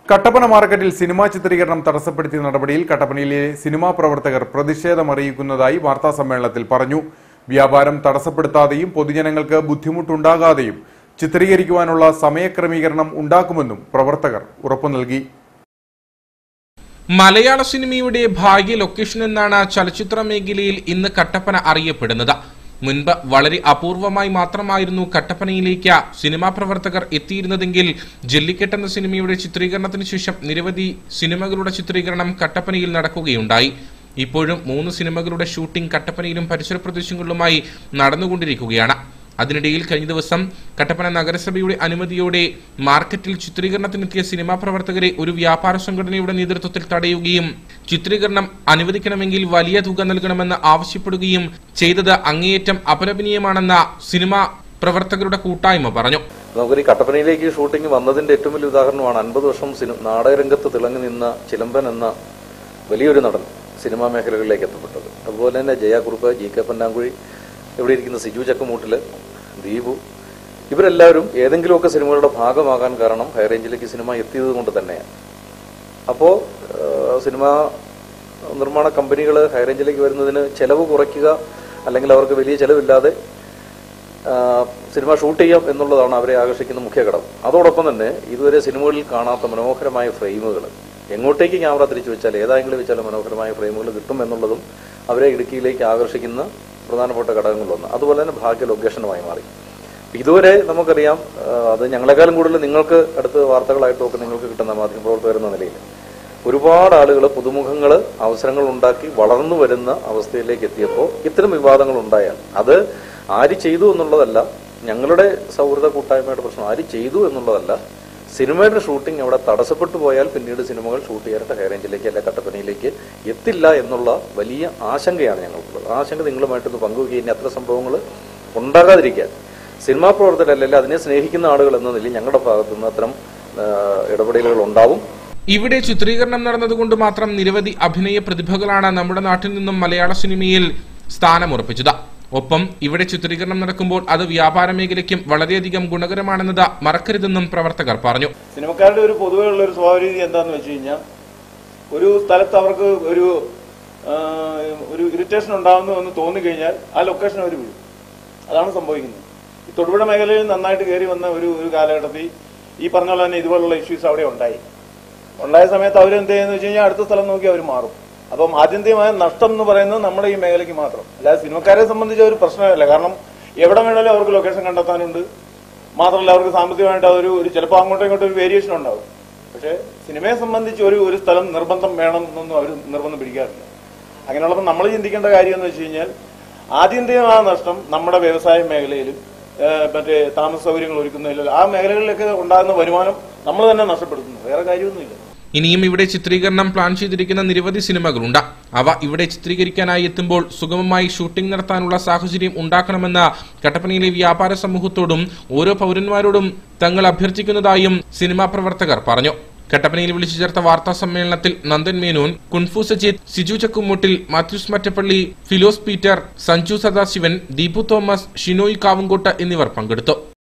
കട്ടപ്പന മാർക്കറ്റിൽ സിനിമാ ചിത്രീകരണം തടസ്സപ്പെടുത്തിയ നടപടിയിൽ കട്ടപ്പനയിലെ സിനിമാ പ്രവർത്തകർ പ്രതിഷേധമറിയിക്കുന്നതായി വാർത്താ സമ്മേളനത്തിൽ പറഞ്ഞു വ്യാപാരം തടസ്സപ്പെടുത്താതെയും പൊതുജനങ്ങൾക്ക് ബുദ്ധിമുട്ടുണ്ടാകാതെയും ചിത്രീകരിക്കുവാനുള്ള സമയക്രമീകരണം ഉണ്ടാക്കുമെന്നും പ്രവർത്തകർ ഉറപ്പു നൽകി മലയാള സിനിമയുടെ ഭാഗ്യ ലൊക്കേഷൻ എന്നാണ് ചലച്ചിത്ര മേഖലയിൽ ഇന്ന് കട്ടപ്പന അറിയപ്പെടുന്നത് മുൻപ് വളരെ അപൂർവമായി മാത്രമായിരുന്നു കട്ടപ്പനയിലേക്ക് സിനിമാ പ്രവർത്തകർ എത്തിയിരുന്നതെങ്കിൽ ജല്ലിക്കെട്ട് എന്ന സിനിമയുടെ ചിത്രീകരണത്തിന് ശേഷം നിരവധി സിനിമകളുടെ ചിത്രീകരണം കട്ടപ്പനയിൽ നടക്കുകയുണ്ടായി ഇപ്പോഴും മൂന്ന് സിനിമകളുടെ ഷൂട്ടിംഗ് കട്ടപ്പനയിലും പരിസര പ്രദേശങ്ങളിലുമായി നടന്നുകൊണ്ടിരിക്കുകയാണ് അതിനിടയിൽ കഴിഞ്ഞ ദിവസം കട്ടപ്പന നഗരസഭയുടെ അനുമതിയോടെ മാർക്കറ്റിൽ ചിത്രീകരണത്തിനെത്തിയ സിനിമാ പ്രവർത്തകരെ ഒരു വ്യാപാര സംഘടനയുടെ നേതൃത്വത്തിൽ തടയുകയും ചിത്രീകരണം അനുവദിക്കണമെങ്കിൽ വലിയ തുക നൽകണമെന്ന് ആവശ്യപ്പെടുകയും ചെയ്തത് അങ്ങേയറ്റം അപലപനീയമാണെന്ന സിനിമാ പ്രവർത്തകരുടെ കൂട്ടായ്മ പറഞ്ഞു നമുക്കൊരു ഈ കട്ടപ്പനയിലേക്ക് ഷൂട്ടിംഗ് വന്നതിന്റെ ഏറ്റവും വലിയ ഉദാഹരണമാണ് അൻപത് വർഷം സിനി നാടകരംഗത്ത് തിളങ്ങി നിന്ന ചിലമ്പൻ എന്ന വലിയൊരു നടൻ സിനിമാ മേഖലകളിലേക്ക് എത്തപ്പെട്ടത് അതുപോലെ തന്നെ ജയാകുറുപ്പ് ജി കെ പന്നാങ്കുഴി ഇവിടെ ഇരിക്കുന്ന സിജു ചക്കമൂട്ടില് ദീപു ഇവരെല്ലാവരും ഏതെങ്കിലുമൊക്കെ സിനിമകളുടെ ഭാഗമാകാൻ കാരണം ഹൈറേഞ്ചിലേക്ക് സിനിമ എത്തിയത് കൊണ്ട് തന്നെയാണ് അപ്പോൾ സിനിമ നിർമ്മാണ കമ്പനികൾ ഹൈറേഞ്ചിലേക്ക് വരുന്നതിന് ചെലവ് കുറയ്ക്കുക അല്ലെങ്കിൽ അവർക്ക് വലിയ ചെലവില്ലാതെ ആ, സിനിമ ഷൂട്ട് ചെയ്യാം എന്നുള്ളതാണ് അവരെ ആകർഷിക്കുന്ന മുഖ്യ ഘടകം അതോടൊപ്പം തന്നെ ഇതുവരെ സിനിമകളിൽ കാണാത്ത മനോഹരമായ ഫ്രെയിമുകൾ എങ്ങോട്ടേക്ക് ക്യാമറ തിരിച്ചു വെച്ചാൽ ഏതായെങ്കിലും വെച്ചാലും മനോഹരമായ ഫ്രെയിമുകൾ കിട്ടും എന്നുള്ളതും അവരെ ഇടുക്കിയിലേക്ക് ആകർഷിക്കുന്ന പ്രധാനപ്പെട്ട ഘടകങ്ങളിലൊന്ന് അതുപോലെ തന്നെ ഭാഗ്യ ലൊക്കേഷനുമായി മാറി ഇതുവരെ നമുക്കറിയാം ആ, അത് ഞങ്ങളെക്കാളും കൂടുതൽ നിങ്ങൾക്ക് അടുത്ത് വാർത്തകളായിട്ടും ഒക്കെ നിങ്ങൾക്ക് കിട്ടുന്ന മാധ്യമപ്രവർത്തകർ എന്ന നിലയിൽ ഒരുപാട് ആളുകൾ പുതുമുഖങ്ങൾ അവസരങ്ങൾ ഉണ്ടാക്കി വളർന്നു വരുന്ന അവസ്ഥയിലേക്ക് എത്തിയപ്പോൾ ഇത്തരം വിവാദങ്ങൾ ഉണ്ടായാൽ അത് ആര് ചെയ്തു എന്നുള്ളതല്ല ഞങ്ങളുടെ സൗഹൃദ കൂട്ടായ്മയുടെ പ്രശ്നം ആര് ചെയ്തു എന്നുള്ളതല്ല സിനിമയുടെ ഷൂട്ടിംഗ് അവിടെ തടസ്സപ്പെട്ടു പോയാൽ പിന്നീട് സിനിമകൾ ഷൂട്ട് ചെയ്യാനായിട്ട് ഹൈറേഞ്ചിലേക്ക് അല്ല കട്ടപ്പനയിലേക്ക് എത്തില്ല എന്നുള്ള വലിയ ആശങ്കയാണ് ഞങ്ങൾക്കുള്ളത് ആ ആശങ്ക നിങ്ങളുമായിട്ടൊന്ന് പങ്കുവയ്ക്കുക ഇനി അത്ര സംഭവങ്ങൾ ഉണ്ടാകാതിരിക്കാൻ സിനിമാ പ്രവർത്തകരല്ലെങ്കിൽ അതിനെ സ്നേഹിക്കുന്ന ആളുകൾ എന്ന നിലയിൽ ഞങ്ങളുടെ ഭാഗത്തുനിന്ന് അത്തരം ആ, ഇടപെടലുകൾ ഉണ്ടാവും ഇവിടെ ചിത്രീകരണം നടന്നതുകൊണ്ട് മാത്രം നിരവധി അഭിനയ പ്രതിഭകളാണ് നമ്മുടെ നാട്ടിൽ നിന്നും മലയാള സിനിമയിൽ സ്ഥാനമുറപ്പിച്ചത് ഒപ്പം ഇവിടെ ചിത്രീകരണം നടക്കുമ്പോൾ അത് വ്യാപാര മേഖലയ്ക്കും വളരെയധികം ഗുണകരമാണെന്നത് മറക്കരുതെന്നും പ്രവർത്തകർ പറഞ്ഞു സിനിമക്കാരുടെ ഒരു പൊതുവെ ഉള്ള ഒരു സ്വഭാവ രീതി എന്താന്ന് വെച്ച് കഴിഞ്ഞാൽ ഒരു സ്ഥലത്ത് അവർക്ക് ഒരു ആ, ഒരു ഇറിറ്റേഷൻ ഉണ്ടാകുന്നു എന്ന് തോന്നിക്കഴിഞ്ഞാൽ ആ ലൊക്കേഷൻ അവർ വിടും അതാണ് സംഭവിക്കുന്നത് ഈ തൊടുപുഴ മേഖലയിൽ നന്നായിട്ട് കയറി വന്ന ഒരു ഒരു കാലഘട്ടത്തിൽ ഈ പറഞ്ഞ പോലെ തന്നെ ഇതുപോലുള്ള ഇഷ്യൂസ് അവിടെ ഉണ്ടായി ഉണ്ടായ സമയത്ത് അവർ എന്ത് ചെയ്യുന്നത് വെച്ച് കഴിഞ്ഞാൽ അടുത്ത സ്ഥലം നോക്കി അവർ മാറും അപ്പം ആത്യന്തികമായ നഷ്ടം എന്ന് പറയുന്നത് നമ്മുടെ ഈ മേഖലയ്ക്ക് മാത്രം അല്ലാതെ സിനിമക്കാരെ സംബന്ധിച്ച് ഒരു പ്രശ്നമല്ല കാരണം എവിടെ വേണേലും അവർക്ക് ലൊക്കേഷൻ കണ്ടെത്താനുണ്ട് മാത്രമല്ല അവർക്ക് സാമ്പത്തികമായിട്ട് അതൊരു ഒരു ചിലപ്പോൾ അങ്ങോട്ടും ഇങ്ങോട്ടും ഒരു വേരിയേഷൻ ഉണ്ടാവും പക്ഷേ സിനിമയെ സംബന്ധിച്ച് ഒരു ഒരു സ്ഥലം നിർബന്ധം വേണം എന്നൊന്നും അവർ നിർബന്ധം പിടിക്കാറില്ല അങ്ങനെയുള്ളപ്പോൾ നമ്മൾ ചിന്തിക്കേണ്ട കാര്യം എന്ന് വെച്ച് കഴിഞ്ഞാൽ ആത്യന്തികമായ നഷ്ടം നമ്മുടെ വ്യവസായ മേഖലയിലും ഏഹ്, മറ്റേ താമസ സൗകര്യങ്ങൾ ഒരുക്കുന്നതിലും ആ മേഖലകളിലൊക്കെ ഉണ്ടാകുന്ന വരുമാനം നമ്മൾ തന്നെ നഷ്ടപ്പെടുത്തുന്നു വേറെ കാര്യമൊന്നുമില്ല ഇനിയും ഇവിടെ ചിത്രീകരണം പ്ലാൻ ചെയ്തിരിക്കുന്ന നിരവധി സിനിമകളുണ്ട് അവ ഇവിടെ ചിത്രീകരിക്കാനായി എത്തുമ്പോൾ സുഗമമായി ഷൂട്ടിംഗ് നടത്താനുള്ള സാഹചര്യം ഉണ്ടാക്കണമെന്ന് കട്ടപ്പനയിലെ വ്യാപാര സമൂഹത്തോടും ഓരോ പൗരന്മാരോടും തങ്ങൾ അഭ്യർത്ഥിക്കുന്നതായും സിനിമാ പ്രവർത്തകർ പറഞ്ഞു കട്ടപ്പനയിൽ വിളിച്ചു ചേർത്ത വാർത്താ സമ്മേളനത്തിൽ നന്ദൻ മേനോൻ കുൻഫു സജിത് സിജു ചക്കുമുട്ടിൽ മാത്യൂസ് മറ്റപ്പള്ളി ഫിലോസ് പീറ്റർ സഞ്ജു സദാശിവൻ ദീപു തോമസ് ഷിനോയ് കാവുങ്കോട്ട് എന്നിവർ പങ്കെടുത്തു